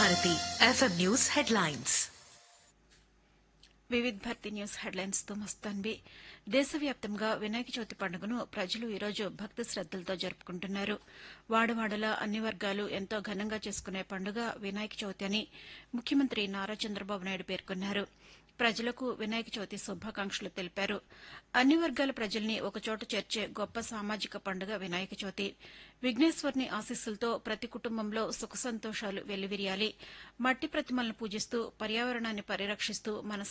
Bharati FM news headlines Vividh Bharati news headlines తో మస్తాన్బి దేశవ్యాప్తంగా వినాయక చవితి పండుగను ప్రజలు ఈరోజు భక్తి శ్రద్దలతో జరుపుకుంటున్నారు వాడవాడలా అన్ని వర్గాలు ఎంతో ఘనంగా చేసుకునే పండుగ వినాయక చవితి అని ముఖ్యమంత్రి నారా చంద్రబాబు నాయుడు పేర్కొన్నారు ప్రజలకు వినాయక చవితి శుభాకాంక్షలు తెలిపారు అన్ని వర్గాల ప్రజల్ని ఒకచోట చేర్చే గొప్ప సామాజిక పండుగ వినాయక చవితి విఘ్నేశ్వరుని ఆశీస్సులతో ప్రతి కుటుంబంలో సుఖ సంతోషాలు వెల్లివిరియాలి మట్టి ప్రతిమలను పూజిస్తూ పర్యావరణాన్ని పరిరక్షిస్తూ మన